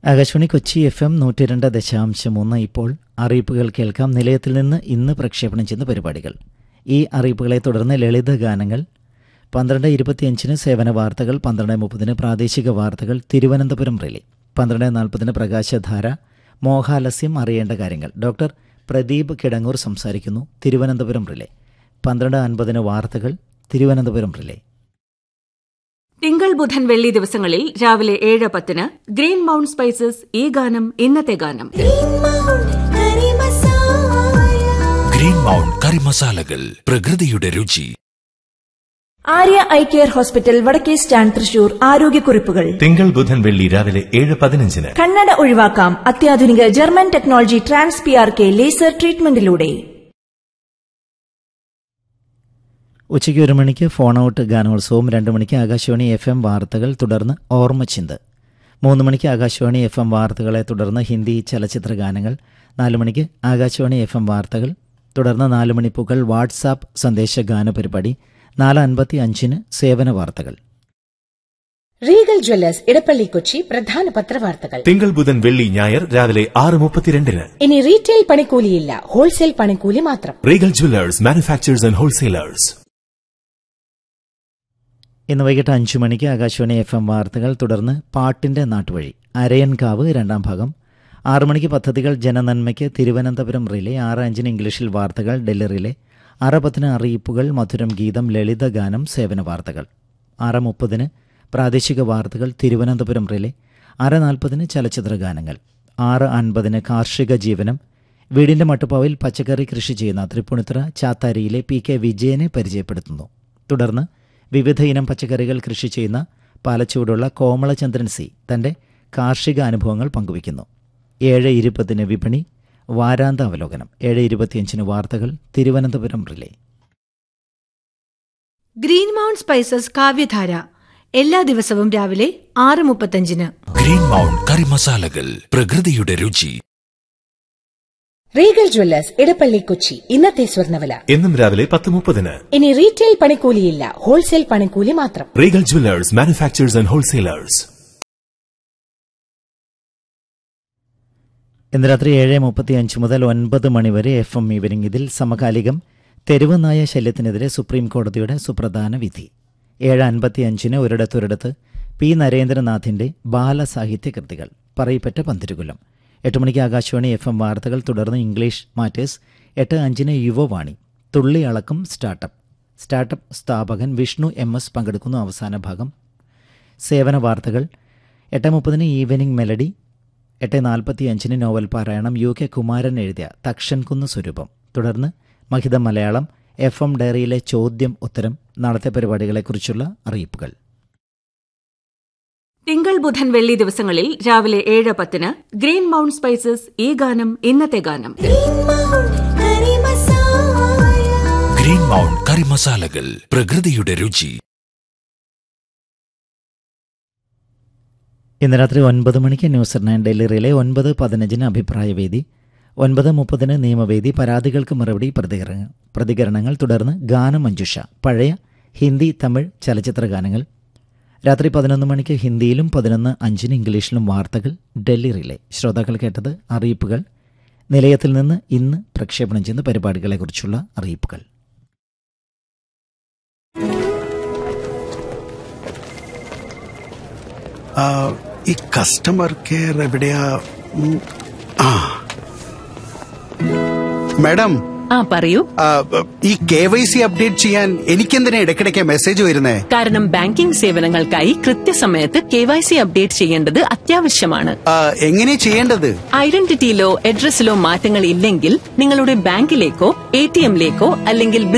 Akashvani Kochi F M നൂറ്റി രണ്ട് ദശാംശം മൂന്ന് ഇപ്പോൾ അറിയിപ്പുകൾ കേൾക്കാം നിലയത്തിൽ നിന്ന് ഇന്ന് പ്രക്ഷേപണം ചെയ്യുന്ന പരിപാടികൾ ഈ അറിയിപ്പുകളെ തുടർന്ന് ലളിത ഗാനങ്ങൾ പന്ത്രണ്ട് ഇരുപത്തിയഞ്ചിന് സേവന വാർത്തകൾ പന്ത്രണ്ട് മുപ്പതിന് പ്രാദേശിക വാർത്തകൾ തിരുവനന്തപുരം റിലേ പന്ത്രണ്ട് നാൽപ്പതിന് പ്രകാശധാര മോഹാലസ്യം അറിയേണ്ട കാര്യങ്ങൾ ഡോക്ടർ പ്രദീപ് കിടങ്ങൂർ സംസാരിക്കുന്നു തിരുവനന്തപുരം റിലേ പന്ത്രണ്ട് അൻപതിന് വാർത്തകൾ തിരുവനന്തപുരം റിലേ തിങ്കൾ ബുധൻ വെള്ളി ദിവസങ്ങളിൽ രാവിലെ ഏഴ് പത്തിന് ഗ്രീൻ മൗണ്ട് സ്പൈസസ് ഈ ഗാനം ഇന്നത്തെ ഗാനം ഗ്രീൻ മൗണ്ട് കറി മസാലകൾ പ്രകൃതിയുടെ രുചി ആര്യ ഐ കെയർ ഹോസ്പിറ്റൽ വടക്കേ സ്റ്റാൻഡ് തൃശൂർ ആരോഗ്യക്കുറിപ്പുകൾ തിങ്കൾ ബുധൻ വെള്ളി രാവിലെ ഏഴ് പതിനഞ്ചിന് കണ്ണട ഒഴിവാക്കാം അത്യാധുനിക German technology trans P R K laser ട്രീറ്റ്മെന്റിലൂടെ ഉച്ചയ്ക്ക് ഒരു മണിക്ക് ഫോൺ ഔട്ട് ഗാനോത്സവം രണ്ട് മണിക്ക് ആകാശവാണി എഫ് എം വാർത്തകൾ തുടർന്ന് ഓർമ്മച്ചിന്ത് മൂന്ന് മണിക്ക് ആകാശവാണി എഫ് എം വാർത്തകളെ തുടർന്ന് ഹിന്ദി ചലച്ചിത്ര ഗാനങ്ങൾ നാല് മണിക്ക് ആകാശവാണി എഫ് എം വാർത്തകൾ തുടർന്ന് നാല് മണിപ്പൂക്കൾ വാട്സാപ്പ് സന്ദേശ ഗാന പരിപാടി നാല് അൻപത്തി അഞ്ചിന് സേവന വാർത്തകൾ റീഗൽ ജ്വല്ലേഴ്സ് ഇടപ്പള്ളി കൊച്ചി പ്രധാന പത്രവാർത്തകൾ തിങ്കൾ ബുധൻ വെള്ളി ഞായർ രാവിലെ ആറ് മുപ്പത്തിരണ്ടിന് ഇനി റീറ്റെയിൽ പണിക്കൂലിയില്ല ഹോൾസെയിൽ പണിക്കൂലി മാത്രം Regal jewellers manufacturers and wholesalers ഇന്ന് വൈകിട്ട് അഞ്ചു മണിക്ക് ആകാശവാണി എഫ് എം വാർത്തകൾ തുടർന്ന് പാട്ടിന്റെ നാട്ടുവഴി അരയൻകാവ് രണ്ടാം ഭാഗം ആറു മണിക്ക് പദ്ധതികൾ ജനനന്മയ്ക്ക് തിരുവനന്തപുരം റിലേ ആറ് അഞ്ചിന് ഇംഗ്ലീഷിൽ വാർത്തകൾ ഡൽഹി റിലേ ആറ് പത്തിന് അറിയിപ്പുകൾ മധുരം ഗീതം ലളിത ഗാനം സേവന വാർത്തകൾ ആറ് മുപ്പതിന് പ്രാദേശിക വാർത്തകൾ തിരുവനന്തപുരം റിലേ ആറ് നാൽപ്പതിന് ചലച്ചിത്ര ഗാനങ്ങൾ ആറ് അൻപതിന് കാർഷിക ജീവനം വീടിന്റെ മട്ടുപ്പാവിൽ പച്ചക്കറി കൃഷി ചെയ്യുന്ന തൃപ്പൂണിത്തുറ ചാത്താരിയിലെ പി കെ വിജയനെ പരിചയപ്പെടുത്തുന്നു തുടർന്ന് വിവിധ ഇനം പച്ചക്കറികൾ കൃഷി ചെയ്യുന്ന പാലച്ചൂടുള്ള കോമളചന്ദ്രൻ സി തന്റെ കാർഷിക അനുഭവങ്ങൾ പങ്കുവയ്ക്കുന്നു ഏഴ് ഇരുപതിന് വിപണി വാരാന്ത അവലോകനം ഏഴ് ഇരുപത്തിയഞ്ചിന് വാർത്തകൾ Thiruvananthapuram relay Green Mount Spices Kavyadhara എല്ലാ ദിവസവും രാവിലെ ആറ് മുപ്പത്തഞ്ചിന് ഗ്രീൻ മൗണ്ട് കറി മസാലകൾ പ്രകൃതിയുടെ രുചി റീഗൽ ജ്വല്ലേഴ്സ് ഇടപ്പള്ളി കൊച്ചി ഇന്നത്തെ സ്വർണ്ണവില എന്നും രാവിലെ പത്ത് മുപ്പതിന് ഇനി റീറ്റെയിൽ പണിക്കൂലിയില്ല ഹോൾസെയിൽ പണിക്കൂലി മാത്രം Regal jewellers manufacturers and wholesalers ഇന്ന് രാത്രി ഏഴ് മുപ്പത്തി അഞ്ച് മുതൽ ഒൻപത് മണിവരെ എഫ് എം ഈവനിംഗ് ഇതിൽ സമകാലികം തെരുവ് നായ ശല്യത്തിനെതിരെ സുപ്രീം കോടതിയുടെ സുപ്രധാന വിധി ഏഴ് അൻപത്തി അഞ്ചിന് ഒരിടത്തൊരിടത്ത് പി നരേന്ദ്രനാഥിന്റെ ബാലസാഹിത്യ കൃതികൾ പറയപ്പെട്ട പന്തിരുകുലം എട്ട് മണിക്ക് ആകാശവാണി എഫ് എം വാർത്തകൾ തുടർന്ന് ഇംഗ്ലീഷ് മാറ്റേഴ്സ് എട്ട് അഞ്ചിന് യുവവാണി തുള്ളി അളക്കും സ്റ്റാർട്ടപ്പ് സ്റ്റാർട്ടപ്പ് സ്ഥാപകൻ വിഷ്ണു എം എസ് പങ്കെടുക്കുന്നു അവസാന ഭാഗം സേവന വാർത്തകൾ എട്ട് മുപ്പതിന് ഈവനിംഗ് മെലഡി എട്ട് നാൽപ്പത്തി അഞ്ചിന് നോവൽ പാരായണം യു കെ കുമാരൻ എഴുതിയ തക്ഷൻകുന്ന് സ്വരൂപം തുടർന്ന് മഹിത മലയാളം എഫ് എം ഡയറിയിലെ ചോദ്യം ഉത്തരം നാളത്തെ പരിപാടികളെക്കുറിച്ചുള്ള അറിയിപ്പുകൾ തിങ്കൾ ബുധൻ വെള്ളി ദിവസങ്ങളിൽ രാവിലെ ഏഴ് പത്തിന് ഗ്രീൻ മൗണ്ട് സ്പൈസസ് ഈ ഗാനം ഇന്നത്തെ ഗാനം ഗ്രീൻ മൗണ്ട് കറി മസാലകൾ പ്രകൃതിയുടെ രുചി ഇന്ന് രാത്രി ഒൻപത് മണിക്ക് ന്യൂസ് നയൻ ഡൽഹിയിലെ ഒൻപത് പതിനഞ്ചിന് അഭിപ്രായവേദി ഒൻപത് മുപ്പതിന് നിയമവേദി പരാതികൾക്ക് മറുപടി പ്രതികരണ പ്രതികരണങ്ങൾ തുടർന്ന് ഗാനമഞ്ജുഷ പഴയ ഹിന്ദി തമിഴ് ചലച്ചിത്ര ഗാനങ്ങൾ രാത്രി പതിനൊന്ന് മണിക്ക് ഹിന്ദിയിലും പതിനൊന്ന് അഞ്ചിന് ഇംഗ്ലീഷിലും വാർത്തകൾ ഡൽഹി റിലേ ശ്രോതാക്കൾ കേട്ടത് അറിയിപ്പുകൾ നിലയത്തിൽ നിന്ന് ഇന്ന് പ്രക്ഷേപണം ചെയ്യുന്ന പരിപാടികളെക്കുറിച്ചുള്ള അറിയിപ്പുകൾ ആ, ഈ കസ്റ്റമർ കെയർ എവിടെയാ ഉം, ആ മാഡം ആ പറയൂ ആ, ഈ കെ വൈ സി അപ്ഡേറ്റ് ചെയ്യാൻ എനിക്കെന്തിനാ ഇടയ്ക്കിടയ്ക്ക് മെസ്സേജ് വരുന്നേ കാരണം ബാങ്കിംഗ് സേവനങ്ങൾക്കായി കൃത്യസമയത്ത് കെ വൈ സി അപ്ഡേറ്റ് ചെയ്യേണ്ടത് അത്യാവശ്യമാണ് ആ, എങ്ങനെ ചെയ്യേണ്ടത് ഐഡന്റിറ്റിയിലോ അഡ്രസ്സിലോ മാറ്റങ്ങൾ ഇല്ലെങ്കിൽ നിങ്ങളുടെ ബാങ്കിലേക്കോ എ ടി എമ്മിലേക്കോ അല്ലെങ്കിൽ